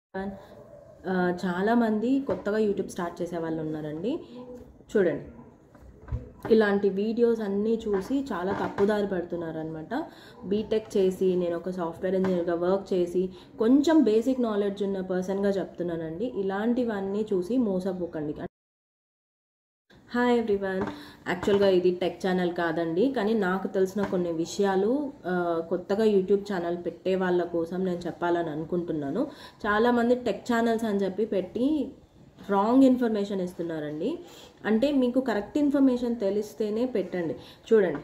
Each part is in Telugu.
ఆ, చాలామంది కొత్తగా యూట్యూబ్ స్టార్ట్ చేసే వాళ్ళు ఉన్నారండి చూడండి ఇలాంటి వీడియోస్ అన్నీ చూసి చాలా తప్పుదారి పడుతున్నారు అనమాట బీటెక్ చేసి నేను ఒక సాఫ్ట్వేర్ ఇంజనీర్గా వర్క్ చేసి కొంచెం బేసిక్ నాలెడ్జ్ ఉన్న పర్సన్గా చెప్తున్నానండి ఇలాంటివన్నీ చూసి మోసపోకండి హాయ్ ఎవ్రీవన్ యాక్చువల్గా ఇది టెక్ ఛానల్ కాదండి కానీ నాకు తెలిసిన కొన్ని విషయాలు ఆ, కొత్తగా యూట్యూబ్ ఛానల్ పెట్టే వాళ్ళ కోసం నేను చెప్పాలని అనుకుంటున్నాను చాలామంది టెక్ ఛానల్స్ అని చెప్పి పెట్టి రాంగ్ ఇన్ఫర్మేషన్ ఇస్తున్నారండి అంటే మీకు కరెక్ట్ ఇన్ఫర్మేషన్ తెలిస్తేనే పెట్టండి చూడండి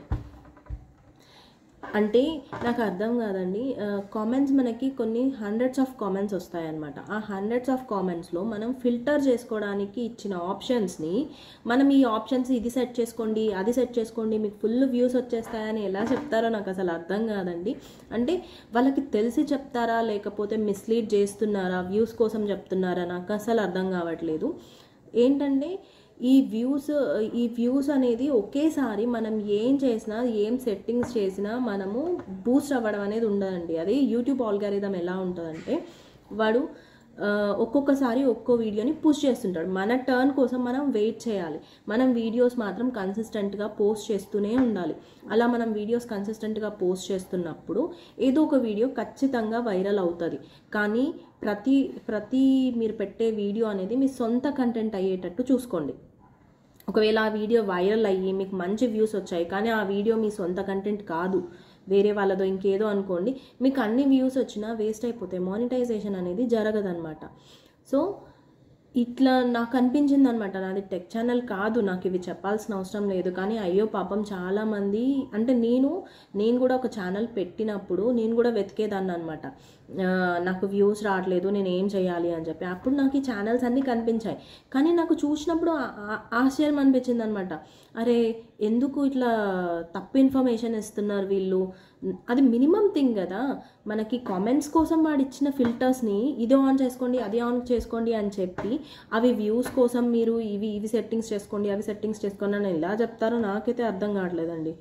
అంటే నాకు అర్థం కాదండి కామెంట్స్ మనకి కొన్ని హండ్రెడ్స్ ఆఫ్ కామెంట్స్ వస్తాయన్నమాట ఆ హండ్రెడ్స్ ఆఫ్ కామెంట్స్లో మనం ఫిల్టర్ చేసుకోవడానికి ఇచ్చిన ఆప్షన్స్ని మనం ఈ ఆప్షన్స్ ఇది సెట్ చేసుకోండి అది సెట్ చేసుకోండి మీకు ఫుల్ వ్యూస్ వచ్చేస్తాయని ఎలా చెప్తారో నాకు అసలు అర్థం కాదండి అంటే వాళ్ళకి తెలిసి చెప్తారా లేకపోతే మిస్లీడ్ చేస్తున్నారా వ్యూస్ కోసం చెప్తున్నారా నాకు అసలు అర్థం కావట్లేదు ఏంటంటే ఈ వ్యూస్ ఈ వ్యూస్ అనేది ఒకేసారి మనం ఏం చేసినా ఏం సెట్టింగ్స్ చేసినా మనము బూస్ట్ అవ్వడం అనేది ఉండదండి అది యూట్యూబ్ ఆల్గారిథం ఎలా ఉంటుందంటే వాడు ఆ, ఒక్కొక్కసారి ఒక్కో వీడియోని పుష్ చేస్తుంటాడు మన టర్న్ కోసం మనం వెయిట్ చేయాలి మనం వీడియోస్ మాత్రం కన్సిస్టెంట్గా పోస్ట్ చేస్తూనే ఉండాలి అలా మనం వీడియోస్ కన్సిస్టెంట్గా పోస్ట్ చేస్తున్నప్పుడు ఏదో ఒక వీడియో ఖచ్చితంగా వైరల్ అవుతుంది కానీ ప్రతి ప్రతి మీరు పెట్టే వీడియో అనేది మీ సొంత కంటెంట్ అయ్యేటట్టు చూసుకోండి ఒకవేళ ఆ వీడియో వైరల్ అయ్యి మీకు మంచి వ్యూస్ వచ్చాయి కానీ ఆ వీడియో మీ సొంత కంటెంట్ కాదు వేరే వాళ్ళదో ఇంకేదో అనుకోండి మీకు అన్ని వ్యూస్ వచ్చినా వేస్ట్ అయిపోతాయి మానిటైజేషన్ అనేది జరగదన్నమాట సో ఇట్లా నాకు అనిపించింది అనమాట నాది టెక్ ఛానల్ కాదు నాకు ఇవి చెప్పాల్సిన అవసరం లేదు కానీ అయ్యో పాపం చాలామంది అంటే నేను నేను కూడా ఒక ఛానల్ పెట్టినప్పుడు నేను కూడా వెతికేదాన్ని అనమాట నాకు వ్యూస్ రావట్లేదు నేను ఏం చేయాలి అని చెప్పి అప్పుడు నాకు ఈ ఛానల్స్ అన్నీ కనిపించాయి కానీ నాకు చూసినప్పుడు ఆ- ఆ- ఆశ్చర్యం అనిపించింది అనమాట అరే ఎందుకు ఇట్లా తప్పు ఇన్ఫర్మేషన్ ఇస్తున్నారు వీళ్ళు అది మినిమం థింగ్ కదా మనకి కామెంట్స్ కోసం వాడు ఇచ్చిన ఫిల్టర్స్ని ఇది ఆన్ చేసుకోండి అది ఆన్ చేసుకోండి అని చెప్పి అవి వ్యూస్ కోసం మీరు ఇవి ఇవి సెట్టింగ్స్ చేసుకోండి అవి సెట్టింగ్స్ చేసుకోండి అని ఎలా చెప్తారో నాకైతే అర్థం కావట్లేదండి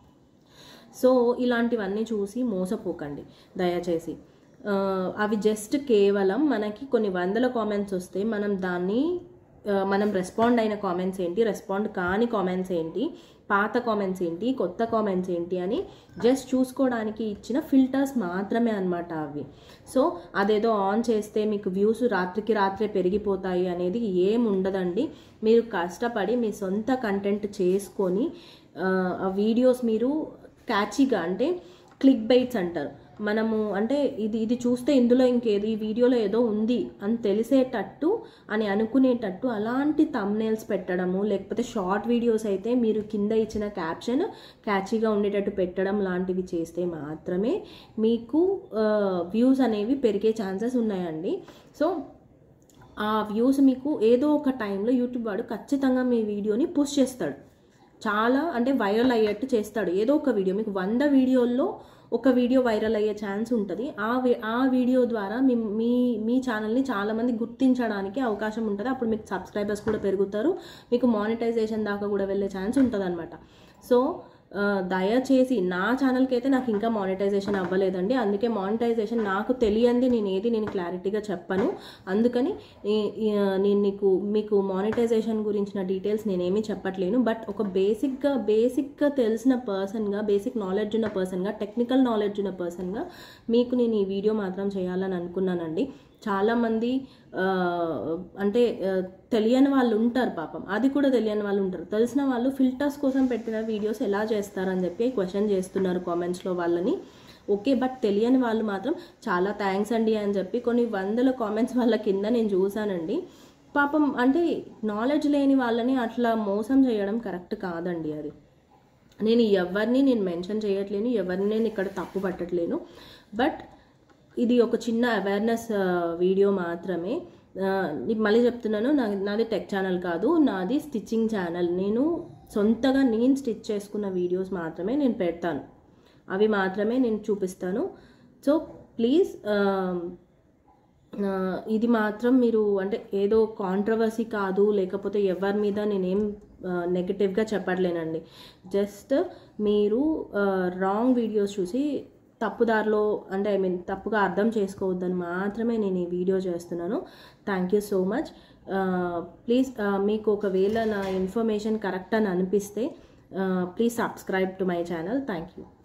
సో ఇలాంటివన్నీ చూసి మోసపోకండి దయచేసి ఆ, అవి జస్ట్ కేవలం మనకి కొన్ని వందల కామెంట్స్ వస్తే మనం దాన్ని ఆ, మనం రెస్పాండ్ అయిన కామెంట్స్ ఏంటి రెస్పాండ్ కాని కామెంట్స్ ఏంటి పాత కామెంట్స్ ఏంటి కొత్త కామెంట్స్ ఏంటి అని జస్ట్ చూసుకోవడానికి ఇచ్చిన ఫిల్టర్స్ మాత్రమే అన్నమాట అవి సో అదేదో ఆన్ చేస్తే మీకు వ్యూస్ రాత్రికి రాత్రే పెరిగిపోతాయి అనేది ఏం ఉండదండి మీరు కష్టపడి మీ సొంత కంటెంట్ చేసుకొని ఆ, ఆ వీడియోస్ మీరు క్యాచీగా అంటే క్లిక్ బైట్స్ అంటారు మనము అంటే ఇది ఇది చూస్తే ఇందులో ఇంకేదో ఈ వీడియోలో ఏదో ఉంది అని తెలిసేటట్టు అని అనుకునేటట్టు అలాంటి తమ్నేల్స్ పెట్టడము లేకపోతే షార్ట్ వీడియోస్ అయితే మీరు కింద ఇచ్చిన క్యాప్షన్ క్యాచీగా ఉండేటట్టు పెట్టడం లాంటివి చేస్తే మాత్రమే మీకు వ్యూస్ అనేవి పెరిగే ఛాన్సెస్ ఉన్నాయండి సో ఆ వ్యూస్ మీకు ఏదో ఒక టైంలో యూట్యూబ్ వాడు ఖచ్చితంగా మీ వీడియోని పుష్ చేస్తాడు చాలా అంటే వైరల్ అయ్యేట్టు చేస్తాడు ఏదో ఒక వీడియో మీకు వంద వీడియోల్లో ఒక వీడియో వైరల్ అయ్యే ఛాన్స్ ఉంటుంది ఆ వి- ఆ వీడియో ద్వారా మీ మీ మీ ఛానల్ని చాలామంది గుర్తించడానికి అవకాశం ఉంటుంది అప్పుడు మీకు సబ్స్క్రైబర్స్ కూడా పెరుగుతారు మీకు మానిటైజేషన్ దాకా కూడా వెళ్ళే ఛాన్స్ ఉంటుంది అనమాట సో ఆ, దయచేసి నా ఛానల్కి అయితే నాకు ఇంకా మానిటైజేషన్ అవ్వలేదండి అందుకే మానిటైజేషన్ నాకు తెలియంది నేను ఏది నేను క్లారిటీగా చెప్పను అందుకని ఈ- ఈ, నేను నీకు మీకు మానిటైజేషన్ గురించిన డీటెయిల్స్ నేనేమీ చెప్పట్లేను బట్ ఒక బేసిక్గా బేసిక్గా తెలిసిన పర్సన్గా బేసిక్ నాలెడ్జ్ ఉన్న పర్సన్గా టెక్నికల్ నాలెడ్జ్ ఉన్న పర్సన్గా మీకు నేను ఈ వీడియో మాత్రం చేయాలని అనుకున్నానండి చాలామంది ఆ, అంటే ఆ, తెలియని వాళ్ళు ఉంటారు పాపం అది కూడా తెలియని వాళ్ళు ఉంటారు తెలిసిన వాళ్ళు ఫిల్టర్స్ కోసం పెట్టిన వీడియోస్ ఎలా చేస్తారని చెప్పి క్వశ్చన్ చేస్తున్నారు కామెంట్స్లో వాళ్ళని ఓకే బట్ తెలియని వాళ్ళు మాత్రం చాలా థ్యాంక్స్ అండి అని చెప్పి కొన్ని వందల కామెంట్స్ వాళ్ళ కింద నేను చూశానండి పాపం అంటే నాలెడ్జ్ లేని వాళ్ళని అట్లా మోసం చేయడం కరెక్ట్ కాదండి అది నేను ఎవరిని నేను మెన్షన్ చేయట్లేను ఎవరిని నేను ఇక్కడ తప్పు పట్టట్లేను బట్ ఇది ఒక చిన్న అవేర్నెస్ వీడియో మాత్రమే ఆ, నీకు మళ్ళీ చెప్తున్నాను నా నాది టెక్ ఛానల్ కాదు నాది స్టిచ్చింగ్ ఛానల్ నేను సొంతగా నేను స్టిచ్ చేసుకున్న వీడియోస్ మాత్రమే నేను పెడతాను అవి మాత్రమే నేను చూపిస్తాను సో ప్లీజ్ ఇది మాత్రం మీరు అంటే ఏదో కాంట్రవర్సీ కాదు లేకపోతే ఎవరి మీద నేనేం నెగటివ్గా చెప్పట్లేనండి జస్ట్ మీరు రాంగ్ వీడియోస్ చూసి తప్పుదారిలో అంటే ఐ మీన్ తప్పుగా అర్థం చేసుకోవద్దని మాత్రమే నేను ఈ వీడియో చేస్తున్నాను thank you so much please మీకు ఒకవేళ నా ఇన్ఫర్మేషన్ కరెక్ట్ అని అనిపిస్తే please subscribe to my channel thank you